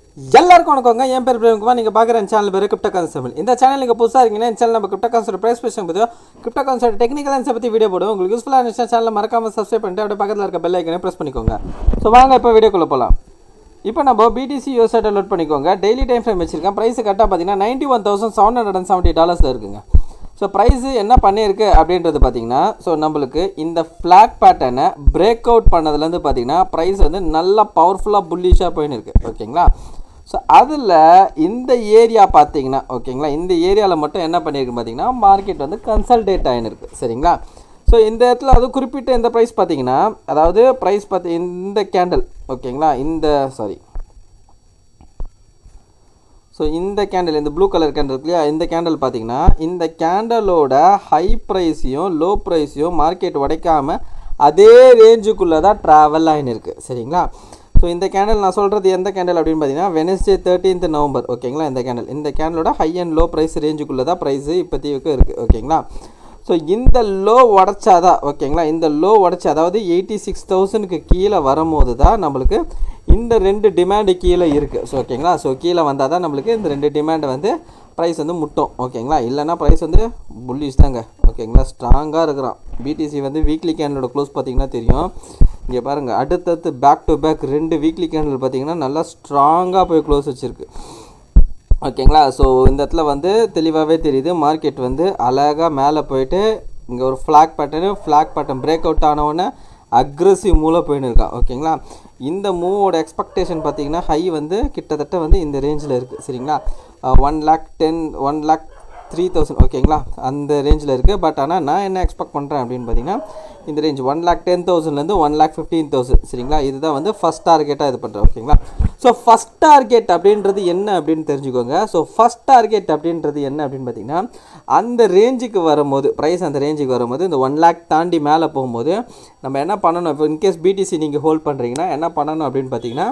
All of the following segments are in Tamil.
எல்லாருக்கும் வணக்கங்க என் பேர் பிரேம்குமார் நீங்கள் பார்க்குற சேனல் பேர் கிரிப்டோ கான்செப்ட் இந்த சேனல் நீங்கள் புதுசாக இருக்கீங்கன்னா இந்த சேனல் நம்ம கிரிப்டோ கான்செப்ட் ப்ரைஸ் பேசும் போது கிரிப்டோ கான்செப்ட் டெக்னிக்கல் ஆன்சர் பற்றி வீடியோ போடுவோம் உங்களுக்கு யூஸ்ஃபுல்லாக இருந்துச்சுன்னா சேனல் மறக்காம சப்ஸ்கிரைப் பண்ணிட்டு அப்படியே பக்கத்தில் இருக்க பெல் ஐக்கனே ப்ரெஸ் பண்ணிக்கோங்க ஸோ வாங்க இப்போ வீடியோக்குள்ளே போகலாம் இப்போ நம்ம பிடிசி யூஎஸ்ஐ டவுன்லோட் பண்ணிக்கோங்க டெய்லி டைம் ஃப்ரேம் வச்சிருக்கேன் ப்ரைஸ் கரெக்டாக பார்த்தீங்கன்னா ninety one thousand seven hundred and seventy டாலர்ஸில் இருக்குங்க ஸோ ப்ரைஸு என்ன பண்ணியிருக்கு அப்படின்றது பார்த்தீங்கன்னா ஸோ நம்மளுக்கு இந்த ஃப்ளாக் பேட்டர்னை பிரேக் அவுட் பண்ணதுலேருந்து பார்த்தீங்கன்னா ப்ரைஸ் வந்து நல்லா பவர்ஃபுல்லாக புல்லிஷாக போயின்னு இருக்கு ஓகேங்களா ஸோ அதில் இந்த ஏரியா பார்த்தீங்கன்னா ஓகேங்களா இந்த ஏரியாவில் மட்டும் என்ன பண்ணியிருக்கு பார்த்தீங்கன்னா மார்க்கெட் வந்து கன்சல்டேட் ஆகின்னு இருக்கு சரிங்களா ஸோ இந்த இடத்துல அது குறிப்பிட்ட இந்த ப்ரைஸ் பார்த்தீங்கன்னா அதாவது ப்ரைஸ் பார்த்து இந்த கேண்டில் ஓகேங்களா இந்த சாரி ஸோ இந்த கேண்டில் இந்த ப்ளூ கலர் கேண்டில் இருக்கு இல்லையா இந்த கேண்டில் பார்த்தீங்கன்னா இந்த கேண்டலோட ஹை ப்ரைஸையும் லோ ப்ரைஸையும் மார்க்கெட் உடைக்காம அதே ரேஞ்சுக்குள்ளே தான் ட்ராவல் ஆகின்னு இருக்குது சரிங்களா ஸோ இந்த கேண்டில் நான் சொல்கிறது எந்த கேண்டில் அப்படின்னு பார்த்தீங்கன்னா வெனஸ்டே தேர்ட்டீன்த் நவம்பர் ஓகேங்களா இந்த கேண்டில் இந்த கேண்டலோட ஹை அண்ட் லோ ப்ரைஸ் ரேஞ்சுக்குள்ளே தான் ப்ரைஸு இப்போதைக்கு இருக்குது ஓகேங்களா ஸோ இந்த லோ உடச்சாதான் ஓகேங்களா இந்த லோ உடச்சி அதாவது எயிட்டி சிக்ஸ் தௌசண்ட்க்கு கீழே வரும்போது தான் நம்மளுக்கு இந்த ரெண்டு டிமாண்டு கீழே இருக்குது ஸோ ஓகேங்களா ஸோ கீழே வந்தால் தான் நம்மளுக்கு இந்த ரெண்டு டிமாண்டை வந்து ப்ரைஸ் வந்து முட்டும் ஓகேங்களா இல்லைன்னா ப்ரைஸ் வந்து புல்லிஷ் தாங்க ஓகேங்களா ஸ்ட்ராங்காக இருக்கிறான் பிடிசி வந்து வீக்லி கேண்டலோட க்ளோஸ் பார்த்தீங்கன்னா தெரியும் இங்கே பாருங்கள் அடுத்தடுத்து பேக் டு பேக் ரெண்டு வீக்லி கேண்டில் பார்த்தீங்கன்னா நல்லா ஸ்ட்ராங்காக போய் க்ளோஸ் வச்சுருக்கு ஓகேங்களா ஸோ இந்த இடத்துல வந்து தெளிவாகவே தெரியுது மார்க்கெட் வந்து அழகாக மேலே போயிட்டு இங்கே ஒரு flag pattern flag pattern breakout ஆனவுடனே அக்ரெசிவ் மூவில் போயின்னு இருக்கான் ஓகேங்களா இந்த மூவோட எக்ஸ்பெக்டேஷன் பார்த்தீங்கன்னா ஹை வந்து கிட்டத்தட்ட வந்து இந்த ரேஞ்சில் இருக்குது சரிங்களா one lakh ten one lakh three thousand ஓகேங்களா அந்த ரேஞ்சில் இருக்குது பட் ஆனால் நான் என்ன எக்ஸ்பெக்ட் பண்ணுறேன் அப்படின்னு பார்த்தீங்கன்னா இந்த ரேஞ்ச் ஒன் லேக் டென் தௌசண்ட்லேருந்து ஒன் லேக் ஃபிஃப்டீன் தௌசண்ட் சரிங்களா இதுதான் வந்து ஃபஸ்ட் டார்கெட்டாக இது பண்ணுறேன் ஓகேங்களா ஸோ ஃபஸ்ட் டார்கெட் அப்படின்றது என்ன அப்படின்னு தெரிஞ்சுக்கோங்க ஸோ ஃபஸ்ட் டார்கெட் அப்படின்றது என்ன அப்படின்னு பார்த்தீங்கன்னா அந்த ரேஞ்சுக்கு வரும்போது ப்ரைஸ் அந்த ரேஞ்சுக்கு வரும்போது இந்த ஒன் லேக் தாண்டி மேலே போகும்போது நம்ம என்ன பண்ணணும் இப்போ இன்கேஸ் பிடிசி நீங்கள் ஹோல்ட் பண்ணுறீங்கன்னா என்ன பண்ணணும் அப்படின்னு பார்த்தீங்கன்னா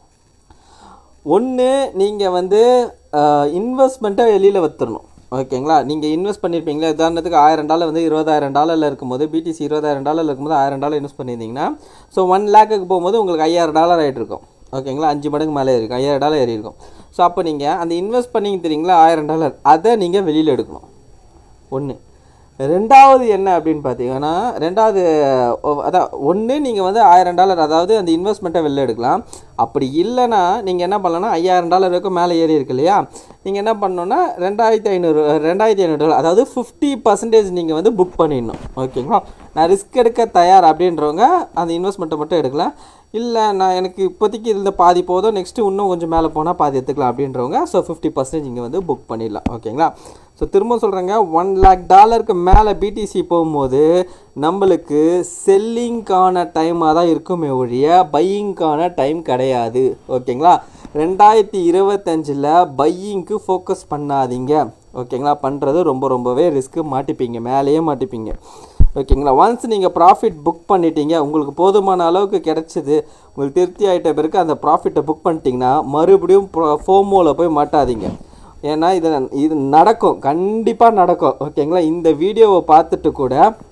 ஒன்று நீங்கள் வந்து இன்வெஸ்ட்மெண்ட்டை வெளியில் வத்துடணும் ஓகேங்களா நீங்கள் இன்வெஸ்ட் பண்ணியிருப்பீங்களா உதாரணத்துக்கு ஆயிரம் டாலர் வந்து இருபதாயிரம் டாலரில் இருக்கும்போது பிடிசி இருபதாயிரம் டாலரில் இருக்கும்போது ஆயிரம் டாலர் இன்வெஸ்ட் பண்ணியிருந்தீங்கன்னா ஸோ ஒன் லேக்குக்கு போகும்போது உங்களுக்கு ஐயாயிரம் டாலர் ஆகிட்டு இருக்கும் ஓகேங்களா அஞ்சு மடங்கு மேலே இருக்கும் ஐயாயிரம் டாலர் ஏறி இருக்கும் ஸோ அப்போ நீங்கள் அந்த இன்வெஸ்ட் பண்ணிங்க தெரியுங்களா ஆயிரம் டாலர் அதை நீங்கள் வெளியில் எடுக்கணும் ஒன்று ரெண்டாவது என்ன அப்படின்னு பார்த்தீங்கன்னா ரெண்டாவது அதான் ஒன்று நீங்கள் வந்து ஆயிரம் டாலர் அதாவது அந்த இன்வெஸ்ட்மெண்ட்டை வெளில எடுக்கலாம் அப்படி இல்லைன்னா நீங்கள் என்ன பண்ணலாம்னா ஐயாயிரம் டாலர் வரைக்கும் மேலே ஏறி இருக்கு இல்லையா நீங்கள் என்ன பண்ணணுன்னா ரெண்டாயிரத்தி ஐநூறு ரெண்டாயிரத்தி ஐநூறு டாலர் அதாவது ஃபிஃப்டி பர்சன்டேஜ் நீங்கள் வந்து புக் பண்ணிடணும் ஓகேங்களா நான் ரிஸ்க் எடுக்க தயார் அப்படின்றவங்க அந்த இன்வெஸ்ட்மெண்ட்டை மட்டும் எடுக்கலாம் இல்லை நான் எனக்கு இப்போதைக்கு இதில் பாதி போதும் நெக்ஸ்ட்டு இன்னும் கொஞ்சம் மேலே போனால் பாதி எடுத்துக்கலாம் அப்படின்றவங்க ஸோ ஃபிஃப்டி பர்சன்டேஜ் இங்கே வந்து புக் பண்ணிடலாம் ஓகேங்களா ஸோ திரும்ப சொல்கிறேங்க ஒன் லேக் டாலருக்கு மேலே பிடிசி போகும்போது நம்மளுக்கு செல்லிங்க்கான டைமாக தான் இருக்குமே ஒழிய பையிங்க்கான டைம் கிடையாது ஓகேங்களா ரெண்டாயிரத்தி இருபத்தஞ்சில் பையிங்க்கு ஃபோக்கஸ் பண்ணாதீங்க ஓகேங்களா பண்ணுறது ரொம்ப ரொம்பவே ரிஸ்க்கு மாட்டிப்பீங்க மேலேயே மாட்டிப்பீங்க ஓகேங்களா ஒன்ஸ் நீங்கள் ப்ராஃபிட் புக் பண்ணிட்டீங்க உங்களுக்கு போதுமான அளவுக்கு கிடச்சிது உங்களுக்கு திருப்தி ஆகிட்ட பிறகு அந்த ப்ராஃபிட்டை புக் பண்ணிட்டீங்கன்னா மறுபடியும் ஃபோமோவில் போய் மாட்டாதீங்க ஏன்னா இது இது நடக்கும் கண்டிப்பாக நடக்கும் ஓகேங்களா இந்த வீடியோவை பார்த்துட்டு கூட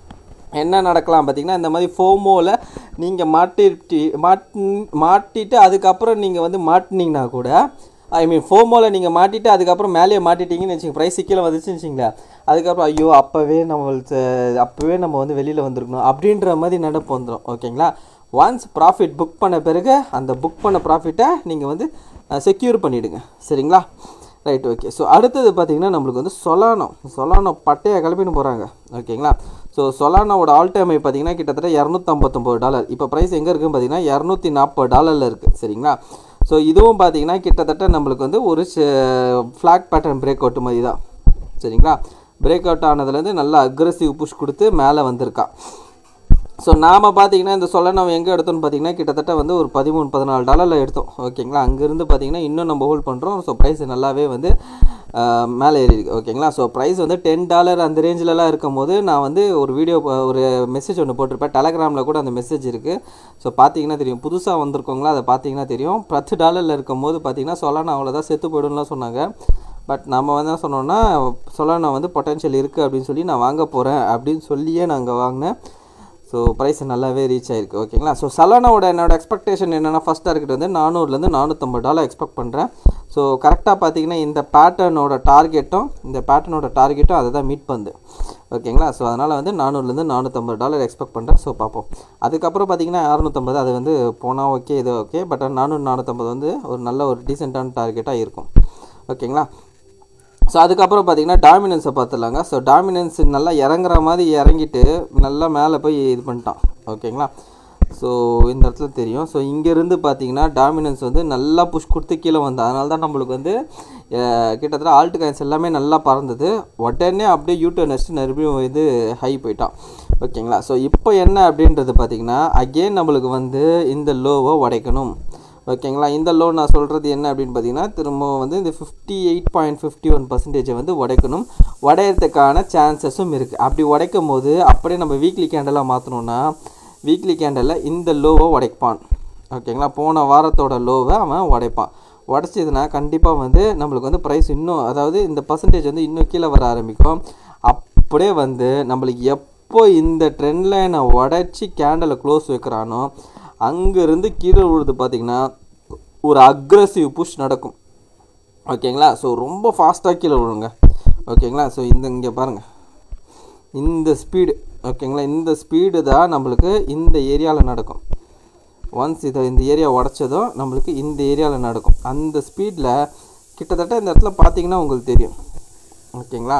என்ன நடக்கலாம் பார்த்தீங்கன்னா இந்த மாதிரி ஃபோமோவில் நீங்கள் மாட்டிட்டு மாட் மாட்டிட்டு அதுக்கப்புறம் நீங்கள் வந்து மாட்டினீங்கன்னா கூட ஐ மீன் ஃபோமோவில் நீங்கள் மாட்டிட்டு அதுக்கப்புறம் மேலேயே மாட்டிட்டீங்கன்னு வச்சுங்க ப்ரைஸ் கீழே வந்துச்சுன்னு வச்சிங்களேன் அதுக்கப்புறம் ஐயோ அப்போவே நம்மளுக்கு அப்போவே நம்ம வந்து வெளியில் வந்திருக்கணும் அப்படின்ற மாதிரி நடப்பு வந்துடும் ஓகேங்களா ஒன்ஸ் ப்ராஃபிட் புக் பண்ண பிறகு அந்த புக் பண்ண ப்ராஃபிட்டை நீங்கள் வந்து செக்யூர் பண்ணிவிடுங்க சரிங்களா ரைட் ஓகே ஸோ அடுத்தது பார்த்தீங்கன்னா நம்மளுக்கு வந்து சொலானோ சொலானோ பட்டையை கிளப்பின்னு போகிறாங்க ஓகேங்களா ஸோ சொலானோட ஆல் டைம் பார்த்தீங்கன்னா கிட்டத்தட்ட இரநூத்தம்பத்தொம்பது டாலர் இப்போ ப்ரைஸ் எங்கே இருக்குன்னு பார்த்தீங்கன்னா இரநூத்தி நாற்பது டாலரில் இருக்குது சரிங்களா ஸோ இதுவும் பார்த்தீங்கன்னா கிட்டத்தட்ட நம்மளுக்கு வந்து ஒரு ஃப்ளாக் பேட்டர்ன் பிரேக் அவுட் மாதிரி தான் சரிங்களா பிரேக் அவுட் ஆனதுலேருந்து நல்லா அக்ரஸிவ் புஷ் கொடுத்து மேலே வந்திருக்கா ஸோ நாம் பார்த்தீங்கன்னா இந்த சொல்ல நம்ம எங்கே எடுத்தோம்னு பார்த்தீங்கன்னா கிட்டத்தட்ட வந்து ஒரு பதிமூணு பதினாலு டாலரில் எடுத்தோம் ஓகேங்களா அங்கேருந்து பார்த்தீங்கன்னா இன்னும் நம்ம ஹோல்ட் பண்ணுறோம் ஸோ ப்ரைஸ் நல்லாவே வந்து மேலே ஏறி இருக்கு ஓகேங்களா ஸோ ப்ரைஸ் வந்து டென் டாலர் அந்த ரேஞ்சிலலாம் இருக்கும் போது நான் வந்து ஒரு வீடியோ ஒரு மெசேஜ் ஒன்று போட்டிருப்பேன் டெலகிராமில் கூட அந்த மெசேஜ் இருக்குது ஸோ பார்த்தீங்கன்னா தெரியும் புதுசாக வந்திருக்கவங்களா அதை பார்த்தீங்கன்னா தெரியும் பத்து டாலரில் இருக்கும் போது பார்த்தீங்கன்னா சொல்லானா அவ்வளோதான் செத்து போயிடும்லாம் சொன்னாங்க பட் நம்ம வந்து என்ன சொன்னோன்னா சொல்லானா வந்து பொட்டன்ஷியல் இருக்குது அப்படின்னு சொல்லி நான் வாங்க போகிறேன் அப்படின்னு சொல்லியே நாங்கள் வாங்கினேன் ஸோ ஸோ ப்ரைஸ் நல்லாவே ரீச் ஆயிருக்கு ஓகேங்களா ஸோ சலானாவோட என்னோட எக்ஸ்பெக்டேஷன் என்னென்னா ஃபஸ்ட் டார்கெட் வந்து நானூறுலேருந்து நானூற்றம்பது டாலர் எக்ஸ்பெக்ட் பண்ணுறேன் ஸோ கரெக்டாக பார்த்தீங்கன்னா இந்த பேட்டர்னோட டார்கெட்டும் இந்த பேட்டர்னோட டார்கெட்டும் அதை தான் மீட் பண்ணுது ஓகேங்களா ஸோ அதனால் வந்து நானூறுலேருந்து நானூற்றம்பது டாலர் எக்ஸ்பெக்ட் பண்ணுறேன் ஸோ பார்ப்போம் அதுக்கப்புறம் பார்த்தீங்கன்னா அறநூற்றம்பது அது வந்து போனால் ஓகே இது ஓகே பட் நானூறு நானூற்றம்பது வந்து ஒரு நல்ல ஒரு டீசெண்டான டார்கெட்டாக இருக்கும் ஓகேங்களா ஸோ அதுக்கப்புறம் பார்த்தீங்கன்னா டாமினன்ஸை பார்த்துடலாங்க ஸோ டாமினன்ஸ் நல்லா இறங்குற மாதிரி இறங்கிட்டு நல்லா மேலே போய் இது பண்ணிட்டான் ஓகேங்களா ஸோ இந்த இடத்துல தெரியும் ஸோ இங்கேருந்து பார்த்தீங்கன்னா டாமினன்ஸ் வந்து நல்லா புஷ் கொடுத்து கீழே வந்து அதனால தான் நம்மளுக்கு வந்து அஹ், கிட்டத்தட்ட ஆல்ட் காயின்ஸ் எல்லாமே நல்லா பறந்தது உடனே அப்படியே யூட்டர்ன் அடிச்சுட்டு மறுபடியும் இது ஹை போயிட்டான் ஓகேங்களா ஸோ இப்போ என்ன அப்படின்றது பார்த்தீங்கன்னா அகெயின் நம்மளுக்கு வந்து இந்த லோவை உடைக்கணும் ஓகேங்களா இந்த லோன் நான் சொல்கிறது என்ன அப்படின்னு பார்த்தீங்கன்னா திரும்பவும் வந்து இந்த fifty eight point fifty one பர்சன்டேஜை வந்து உடைக்கணும் உடையறதுக்கான சான்சஸும் இருக்குது அப்படி உடைக்கும் போது அப்படியே நம்ம வீக்லி கேண்டலாக மாற்றணும்னா வீக்லி கேண்டலில் இந்த லோவை உடைப்பான் ஓகேங்களா போன வாரத்தோட லோவை அவன் உடைப்பான் உடச்சதுன்னா கண்டிப்பாக வந்து நம்மளுக்கு வந்து ப்ரைஸ் இன்னும் அதாவது இந்த பர்சன்டேஜ் வந்து இன்னும் கீழே வர ஆரம்பிக்கும் அப்படியே வந்து நம்மளுக்கு எப்போ இந்த ட்ரெண்ட் லைனை உடச்சி கேண்டலை க்ளோஸ் வைக்கிறானோ அங்கேருந்து கீழே விழுது பார்த்திங்கன்னா ஒரு அக்ரஸிவ் புஷ் நடக்கும் ஓகேங்களா ஸோ ரொம்ப ஃபாஸ்ட்டாக கீழே விழுங்க ஓகேங்களா ஸோ இந்த இங்கே பாருங்கள் இந்த ஸ்பீடு ஓகேங்களா இந்த ஸ்பீடு தான் நம்மளுக்கு இந்த ஏரியாவில் நடக்கும் ஒன்ஸ் இதை இந்த ஏரியா உடச்சதும் நம்மளுக்கு இந்த ஏரியாவில் நடக்கும் அந்த ஸ்பீடில் கிட்டத்தட்ட இந்த இடத்துல பார்த்தீங்கன்னா உங்களுக்கு தெரியும் ஓகேங்களா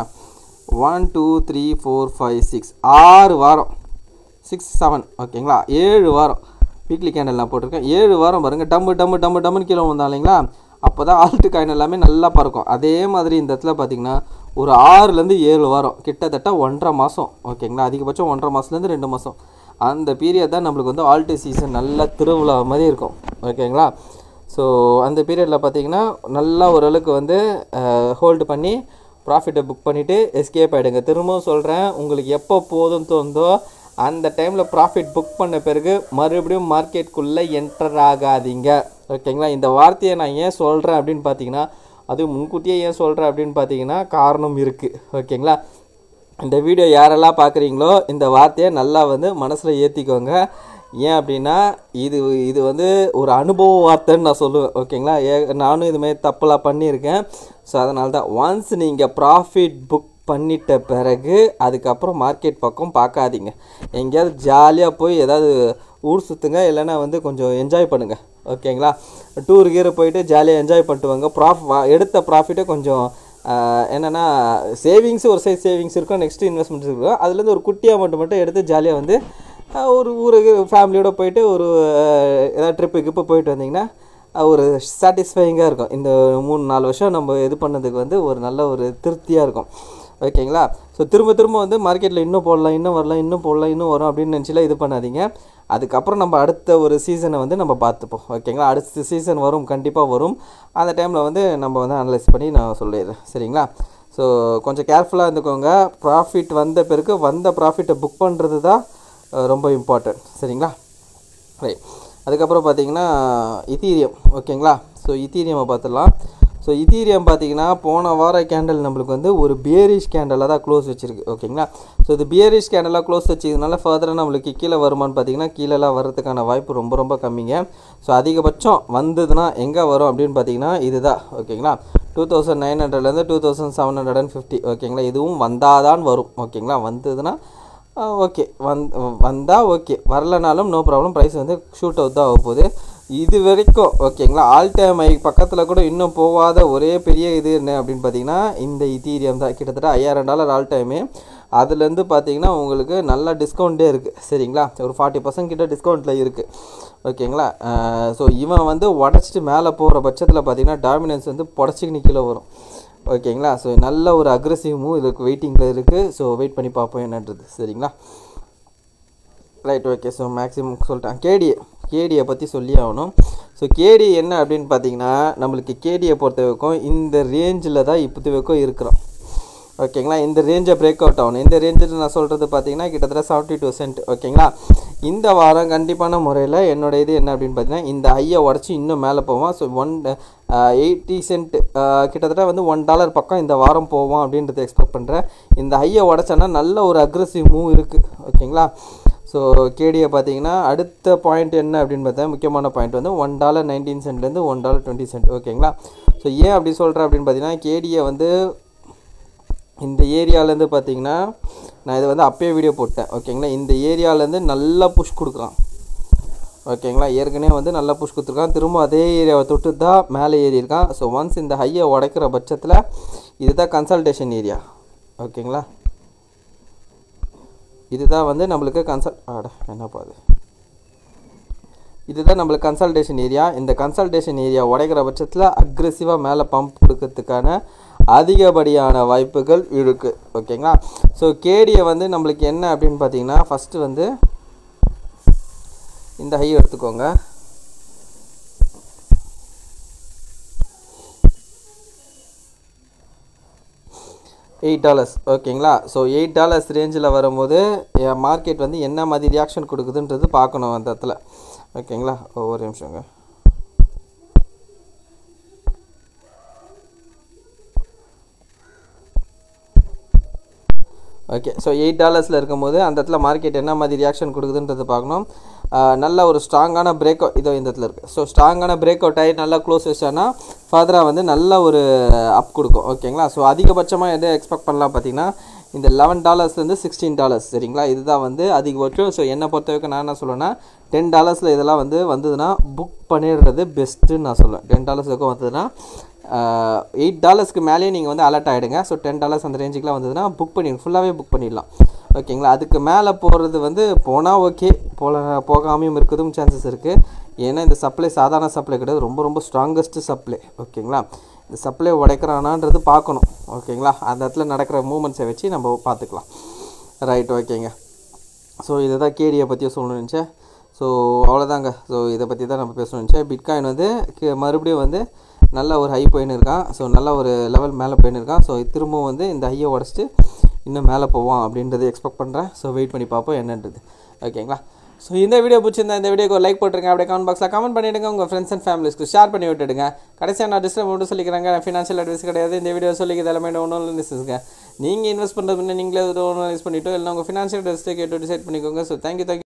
one two three four five six ஆறு வாரம் சிக்ஸ் செவன் ஓகேங்களா ஏழு வாரம் வீக்லி கேண்டல் நான் போட்டிருக்கேன் ஏழு வாரம் பாருங்கள் டம்மு டம்மு டம்மு டம்முன்னு கீழே வந்தா இல்லைங்களா அப்போ தான் ஆல்ட்டு காயின் எல்லாமே நல்லா பறக்கும் அதே மாதிரி இந்த இடத்துல பார்த்தீங்கன்னா ஒரு ஆறுலேருந்து ஏழு வாரம் கிட்டத்தட்ட ஒன்றரை மாதம் ஓகேங்களா அதிகபட்சம் ஒன்றரை மாதத்துலேருந்து ரெண்டு மாதம் அந்த பீரியட் தான் நம்மளுக்கு வந்து ஆல்ட்டு சீசன் நல்ல திருவிழா மாதிரி இருக்கும் ஓகேங்களா ஸோ அந்த பீரியடில் பார்த்தீங்கன்னா நல்லா ஓரளவுக்கு வந்து ஹோல்டு பண்ணி ப்ராஃபிட்டை புக் பண்ணிவிட்டு எஸ்கேப் ஆகிடுங்க திரும்பவும் சொல்கிறேன் உங்களுக்கு எப்போ போதும் தோணுதோ அந்த டைமில் ப்ராஃபிட் புக் பண்ண பிறகு மறுபடியும் மார்க்கெட்டுக்குள்ளே என்டர் ஆகாதீங்க ஓகேங்களா இந்த வார்த்தையை நான் ஏன் சொல்கிறேன் அப்படின்னு பார்த்தீங்கன்னா அது முன்கூட்டியே ஏன் சொல்கிறேன் அப்படின்னு பார்த்தீங்கன்னா காரணம் இருக்குது ஓகேங்களா இந்த வீடியோ யாரெல்லாம் பார்க்குறீங்களோ இந்த வார்த்தையை நல்லா வந்து மனசில் ஏற்றிக்கோங்க ஏன் அப்படின்னா இது இது வந்து ஒரு அனுபவ வார்த்தைன்னு நான் சொல்லுவேன் ஓகேங்களா ஏ நானும் இதுமாதிரி தப்பெல்லாம் பண்ணியிருக்கேன் ஸோ அதனால தான் ஒன்ஸ் நீங்கள் ப்ராஃபிட் புக் பண்ணிட்ட பிறகு அதுக்கப்புறம் மார்க்கெட் பக்கம் பார்க்காதீங்க எங்கேயாவது ஜாலியாக போய் ஏதாவது ஊர் சுற்றுங்க இல்லைன்னா வந்து கொஞ்சம் என்ஜாய் பண்ணுங்கள் ஓகேங்களா டூர் கீர் போயிட்டு ஜாலியாக என்ஜாய் பண்ணிட்டு வாங்க ப்ராஃப் எடுத்த ப்ராஃபிட்டை கொஞ்சம் ஆஹ், என்னன்னா சேவிங்ஸ் ஒரு சைஸ் சேவிங்ஸ் இருக்கும் நெக்ஸ்ட் இன்வெஸ்ட்மெண்ட்ஸ் இருக்கும் அதுலேருந்து ஒரு குட்டி அமௌண்ட் மட்டும் எடுத்து ஜாலியாக வந்து ஆஹ், ஒரு ஊருக்கு ஃபேமிலியோட போயிட்டு ஒரு ஆஹ், ஏதாவது ட்ரிப்பு கிப்பு போயிட்டு வந்தீங்கன்னா ஆஹ், ஒரு சாட்டிஸ்ஃபைங்காக இருக்கும் இந்த மூணு நாலு வருஷம் நம்ம இது பண்ணதுக்கு வந்து ஒரு நல்ல ஒரு திருப்தியாக இருக்கும் ஓகேங்களா ஸோ திரும்ப திரும்ப வந்து மார்க்கெட்டில் இன்னும் போடலாம் இன்னும் வரலாம் இன்னும் போடலாம் இன்னும் வரும் அப்படின்னு நினச்சிலாம் இது பண்ணாதீங்க அதுக்கப்புறம் நம்ம அடுத்த ஒரு சீசனை வந்து நம்ம பார்த்துப்போம் ஓகேங்களா அடுத்த சீசன் வரும் கண்டிப்பாக வரும் அந்த டைமில் வந்து நம்ம வந்து அனலைஸ் பண்ணி நான் சொல்லிடுறேன் சரிங்களா ஸோ கொஞ்சம் கேர்ஃபுல்லாக இருந்துக்கோங்க ப்ராஃபிட் வந்த பிறகு வந்த ப்ராஃபிட்டை புக் பண்ணுறது தான் அஹ், ரொம்ப இம்பார்ட்டன்ட் சரிங்களா ரைட் அதுக்கப்புறம் பார்த்தீங்கன்னா இத்தீரியம் ஓகேங்களா ஸோ இத்தீரியமை பார்த்துடலாம் ஸோ இத்தீரியம் பார்த்தீங்கன்னா போன வார கேண்டல் நம்மளுக்கு வந்து ஒரு பியரிஷ் கேண்டலாக தான் க்ளோஸ் வச்சிருக்கு ஓகேங்களா ஸோ இது பியரிஷ் கேண்டலாக க்ளோஸ் வச்சதுனால ஃபர்தராக நம்மளுக்கு கீழே வருமான்னு பார்த்தீங்கன்னா கீழெல்லாம் வர்றதுக்கான வாய்ப்பு ரொம்ப ரொம்ப கம்மிங்க ஸோ அதிகபட்சம் வந்ததுன்னா எங்கே வரும் அப்படின்னு பார்த்தீங்கன்னா இதுதான் ஓகேங்களா டூ தௌசண்ட் நைன் ஹண்ட்ரட்லேருந்து two thousand seven hundred and fifty ஓகேங்களா இதுவும் வந்தாதான் வரும் ஓகேங்களா வந்ததுன்னா ஓகே வந் வந்தால் ஓகே வரலனாலும் நோ ப்ராப்ளம் ப்ரைஸ் வந்து ஷூட் அவுட் தான் ஆக போகுது இது வரைக்கும் ஓகேங்களா ஆல் டைம் ஐ பக்கத்தில் கூட இன்னும் போகாத ஒரே பெரிய இது என்ன அப்படின்னு பார்த்தீங்கன்னா இந்த இத்தீரியம் தான் கிட்டத்தட்ட ஐயாயிரம் டாலர் ஆல் டைமு அதுலேருந்து பார்த்தீங்கன்னா உங்களுக்கு நல்ல டிஸ்கவுண்ட்டே இருக்குது சரிங்களா ஒரு ஃபார்ட்டி பர்சன்ட் கிட்ட டிஸ்கவுண்ட்டில் இருக்குது ஓகேங்களா ஸோ இவன் வந்து உடச்சிட்டு மேலே போகிற பட்சத்தில் பார்த்தீங்கன்னா டாமினன்ஸ் வந்து புடச்சிக்கின்னு கீழே வரும் ஓகேங்களா ஸோ நல்ல ஒரு அக்ரெசிவும் இதுக்கு வெயிட்டிங்கில் இருக்குது ஸோ வெயிட் பண்ணி பார்ப்போம் என்னன்றது சரிங்களா ரைட் ஓகே ஸோ மேக்ஸிமம் சொல்லிட்டேன் கேடிஏ கேடியை பற்றி சொல்லி ஆகணும் ஸோ கேடி என்ன அப்படின்னு பார்த்தீங்கன்னா நம்மளுக்கு கேடியை பொறுத்த வரைக்கும் இந்த ரேஞ்சில் தான் இப்போது வரைக்கும் இருக்கிறோம் ஓகேங்களா இந்த ரேஞ்சை பிரேக் அவுட் ஆகணும் இந்த ரேஞ்சில் நான் சொல்கிறது பார்த்தீங்கன்னா கிட்டத்தட்ட செவன்ட்டி டூ சென்ட் ஓகேங்களா இந்த வாரம் கண்டிப்பான முறையில் என்னோட இது என்ன அப்படின்னு பார்த்தீங்கன்னா இந்த ஐயை உடச்சி இன்னும் மேலே போவான் ஸோ ஒன் எயிட்டி சென்ட் கிட்டத்தட்ட வந்து ஒன் டாலர் பக்கம் இந்த வாரம் போவோம் அப்படின்றத எக்ஸ்பெக்ட் பண்ணுறேன் இந்த ஐயை உடச்சோன்னா நல்ல ஒரு அக்ரெசிவ் மூவ் இருக்குது ஓகேங்களா ஸோ கேடியை பார்த்தீங்கன்னா அடுத்த பாயிண்ட் என்ன அப்படின்னு பார்த்தா முக்கியமான பாயிண்ட் வந்து ஒன் டாலர் நைன்டீன் சென்ட்லேருந்து ஒன் டாலர் டுவெண்ட்டி சென்ட் ஓகேங்களா ஸோ ஏன் அப்படி சொல்கிறேன் அப்படின்னு பார்த்தீங்கன்னா கேடியை வந்து இந்த ஏரியாலேருந்து பார்த்தீங்கன்னா நான் இதை வந்து அப்பயே வீடியோ போட்டேன் ஓகேங்களா இந்த ஏரியாலேருந்து நல்லா புஷ் கொடுக்குறான் ஓகேங்களா ஏற்கனவே வந்து நல்லா புஷ் கொடுத்துருக்கான் திரும்ப அதே ஏரியாவை தொட்டு தான் மேலே ஏறி இருக்கான் ஸோ ஒன்ஸ் இந்த ஹையை உடைக்கிற பட்சத்தில் இதுதான் கன்சல்டேஷன் ஏரியா ஓகேங்களா இதுதான் வந்து நம்மளுக்கு கன்சல் ஆட என்னப்பா அது இதுதான் நம்மளுக்கு கன்சல்டேஷன் ஏரியா இந்த கன்சல்டேஷன் ஏரியா உடைக்கிற பட்சத்தில் அக்ரெசிவாக மேலே பம்ப் கொடுக்கறதுக்கான அதிகப்படியான வாய்ப்புகள் இருக்குது ஓகேங்களா ஸோ கேடியை வந்து நம்மளுக்கு என்ன அப்படின்னு பார்த்தீங்கன்னா ஃபஸ்ட்டு வந்து இந்த ஹை எடுத்துக்கோங்க எயிட் டாலர்ஸ் ஓகேங்களா ஸோ எயிட் டாலர்ஸ் ரேஞ்சில் வரும்போது என் மார்க்கெட் வந்து என்ன மாதிரி ரியாக்ஷன் கொடுக்குதுன்றது பார்க்கணும் அந்த இடத்துல ஓகேங்களா ஒவ்வொரு நிமிஷங்க ஓகே ஸோ எயிட் டாலர்ஸில் இருக்கும்போது அந்த இடத்துல மார்க்கெட் என்ன மாதிரி ரியாக்ஷன் கொடுக்குதுன்றது பார்க்கணும் ஆஹ் நல்ல ஒரு ஸ்ட்ராங்கான பிரேக் அவுட் இதோ இந்த இடத்துல இருக்குது ஸோ ஸ்ட்ராங்கான பிரேக் அவுட் ஆகி நல்லா க்ளோஸ் வச்சானா ஃபர்தராக வந்து நல்ல ஒரு அப் கொடுக்கும் ஓகேங்களா ஸோ அதிகபட்சமாக எதை எக்ஸ்பெக்ட் பண்ணலாம் பார்த்தீங்கன்னா இந்த லெவன் டாலர்ஸ்லேருந்து சிக்ஸ்டீன் டாலர்ஸ் சரிங்களா இதுதான் வந்து அதிகபட்சம் ஸோ என்னை பொறுத்த வரைக்கும் நான் என்ன சொல்லுவேன்னா டென் டாலர்ஸில் இதெல்லாம் வந்து வந்ததுன்னா புக் பண்ணிடுறது பெஸ்ட்டுன்னு நான் சொல்லுவேன் டென் டாலர்ஸ் வரைக்கும் வந்ததுன்னா எயிட் டாலர்ஸ்க்கு மேலேயே நீங்கள் வந்து அலர்ட் ஆகிடுங்க ஸோ டென் டாலர்ஸ் அந்த ரேஞ்சுக்குலாம் வந்ததுன்னா புக் பண்ணி ஃபுல்லாகவே புக் பண்ணிடலாம் ஓகேங்களா அதுக்கு மேலே போகிறது வந்து போனால் ஓகே போல போகாமையும் இருக்கிறதும் சான்சஸ் இருக்குது ஏன்னா இந்த சப்ளை சாதாரண சப்ளை கிடையாது ரொம்ப ரொம்ப ஸ்ட்ராங்கஸ்ட் சப்ளை ஓகேங்களா இந்த சப்ளை உடைக்கிறானான்றது பார்க்கணும் ஓகேங்களா அந்த இடத்துல நடக்கிற மூமெண்ட்ஸை வச்சு நம்ம பார்த்துக்கலாம் ரைட் ஓகேங்க ஸோ இதை தான் கேடியை பற்றியும் சொல்லணும்னு நினச்சேன் ஸோ அவ்வளோதாங்க ஸோ இதை பற்றி தான் நம்ம பேசணும்னு நினச்சேன் பிட்காயின் வந்து கி- மறுபடியும் வந்து நல்ல ஒரு ஹை போயின்னு இருக்கான் ஸோ நல்ல ஒரு லெவல் மேலே போயின்னு இருக்கான் ஸோ திரும்பவும் வந்து இந்த ஹையை உடச்சிட்டு இன்னும் மேலே போவான் அப்படின்றத எக்ஸ்பெக்ட் பண்ணுறேன் ஸோ வெயிட் பண்ணி பார்ப்போம் என்னன்றது ஓகேங்களா ஸோ இந்த வீடியோ பிடிச்சிருந்தா இந்த வீடியோக்கு லைக் போட்டுருங்க அப்படியே கமெண்ட் பாக்ஸில் கமெண்ட் பண்ணிவிடுங்க உங்கள் ஃப்ரெண்ட்ஸ் அண்ட் ஃபேமிலிஸ்க்கு ஷேர் பண்ணி விட்டுடுங்க கடைசியாக நான் டிஸ்கிரிப் மட்டும் சொல்லிக்கிறாங்க ஃபினான்ஷியல் அட்வைஸ் கிடையாது இந்த வீடியோ சொல்லிக்கிறது எல்லாமே ஒன்றும் நினைச்சுங்க நீங்கள் இன்வெஸ்ட் பண்ணுறது முன்னே நீங்களே ஒன்று யூஸ் பண்ணிட்டோ இல்லை உங்கள் ஃபினான்ஷியல் அட்வைஸ் கேட்டு டிசைட் பண்ணிக்கோங்க ஸோ தேங்க்யூ தேங்க்யூ